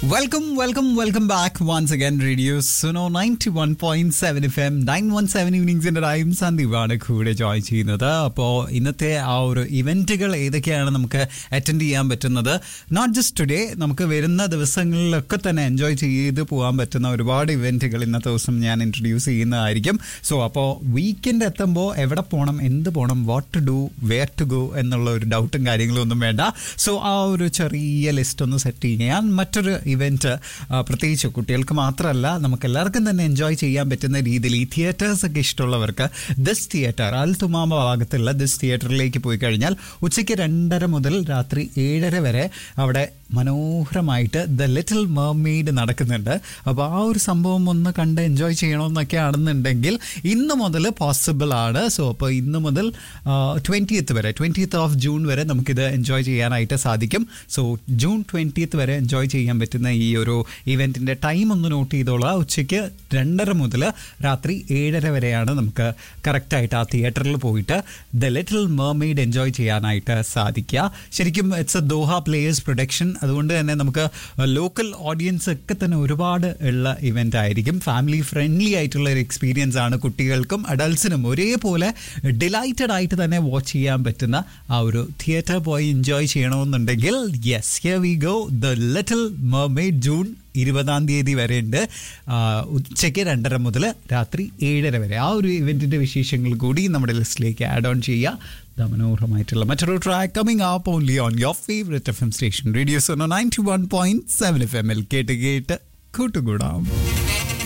welcome welcome welcome back once again radio Suno ninety one point seven F M nine one seven ഈവനിങ്സിന്റെ time സന്ദീപാണ് കൂടെ join ചെയ്യുന്നത് അപ്പോൾ ഇന്നത്തെ ആ ഒരു ഇവന്റുകൾ ഏതൊക്കെയാണ് നമുക്ക് അറ്റൻഡ് ചെയ്യാൻ പറ്റുന്നത് നോട്ട് ജസ്റ്റ് ടുഡേ നമുക്ക് വരുന്ന ദിവസങ്ങളിലൊക്കെ തന്നെ എൻജോയ് ചെയ്ത് പോകാൻ പറ്റുന്ന ഒരുപാട് ഇവന്റുകൾ ഇന്നത്തെ ദിവസം ഞാൻ ഇൻട്രൊഡ്യൂസ് ചെയ്യുന്നതായിരിക്കും സോ അപ്പോൾ വീക്കെൻഡ് എത്തുമ്പോൾ എവിടെ പോകണം എന്ത് പോകണം what to do where to go എന്നുള്ള ഒരു ഡൗട്ടും കാര്യങ്ങളും ഒന്നും വേണ്ട സോ ആ ഒരു ചെറിയ ലിസ്റ്റ് ഒന്ന് സെറ്റ് ചെയ്യാൻ മറ്റൊരു ഇവന്റ് പ്രത്യേകിച്ച് കുട്ടികൾക്ക് മാത്രമല്ല നമുക്ക് എല്ലാവർക്കും തന്നെ എൻജോയ് ചെയ്യാൻ പറ്റുന്ന രീതിയിൽ ഈ തിയേറ്റേഴ്സ് ഒക്കെ ഇഷ്ടമുള്ളവർക്ക് ദിസ് തിയേറ്റർ അൽ തുമാമ ഭാഗത്തുള്ള ദിസ് തിയേറ്ററിലേക്ക് പോയി കഴിഞ്ഞാൽ ഉച്ചയ്ക്ക് രണ്ടര മുതൽ രാത്രി ഏഴര വരെ അവിടെ മനോഹരമായിട്ട് ദ ലിറ്റിൽ മെർമെയ്ഡ് നടക്കുന്നുണ്ട് അപ്പോൾ ആ ഒരു സംഭവം ഒന്ന് കണ്ട് എൻജോയ് ചെയ്യണമെന്നൊക്കെ ആണെന്നുണ്ടെങ്കിൽ ഇന്ന് മുതൽ പോസിബിൾ ആണ് സോ അപ്പോൾ ഇന്ന് മുതൽ ട്വൻറ്റിയത്ത് വരെ ട്വൻറ്റിയത്ത് ഓഫ് ജൂൺ വരെ നമുക്കിത് എൻജോയ് ചെയ്യാനായിട്ട് സാധിക്കും സോ ജൂൺ ട്വൻറ്റിയത്ത് വരെ എൻജോയ് ചെയ്യാൻ പറ്റുന്ന ഈ ഒരു ഇവൻറ്റിൻ്റെ ടൈം ഒന്ന് നോട്ട് ചെയ്തോളാം ഉച്ചയ്ക്ക് രണ്ടര മുതൽ രാത്രി ഏഴര വരെയാണ് നമുക്ക് കറക്റ്റായിട്ട് ആ തിയേറ്ററിൽ പോയിട്ട് ദ ലിറ്റിൽ മെർമെയ്ഡ് എൻജോയ് ചെയ്യാനായിട്ട് സാധിക്കുക ശരിക്കും it's a Doha players production അതുകൊണ്ട് തന്നെ നമുക്ക് ലോക്കൽ ഓഡിയൻസ് ഒക്കെ തന്നെ ഒരുപാട് ഉള്ള ഇവൻ്റ് ആയിരിക്കും ഫാമിലി ഫ്രണ്ട്ലി ആയിട്ടുള്ള ഒരു എക്സ്പീരിയൻസ് ആണ് കുട്ടികൾക്കും അഡൾട്ട്സിനും ഒരേപോലെ ഡിലൈറ്റഡ് ആയിട്ട് തന്നെ വാച്ച് ചെയ്യാൻ പറ്റുന്ന ആ ഒരു തിയേറ്റർ പോയി എൻജോയ് ചെയ്യണമെന്നുണ്ടെങ്കിൽ yes here we go the little mermaid June ഇരുപതാം തീയതി വരെ ഉണ്ട് ഉച്ചയ്ക്ക് രണ്ടര മുതൽ രാത്രി ഏഴര വരെ ആ ഒരു ഇവൻറ്റിൻ്റെ വിശേഷങ്ങൾ കൂടി നമ്മുടെ ലിസ്റ്റിലേക്ക് ആഡ് ഓൺ ചെയ്യുക മനോഹരമായിട്ടുള്ള മറ്റൊരു track coming up only on your favourite F M station radio Suno ninety one point seven F M എൽ കേട്ട് കേട്ട് കൂട്ടുകൂടാം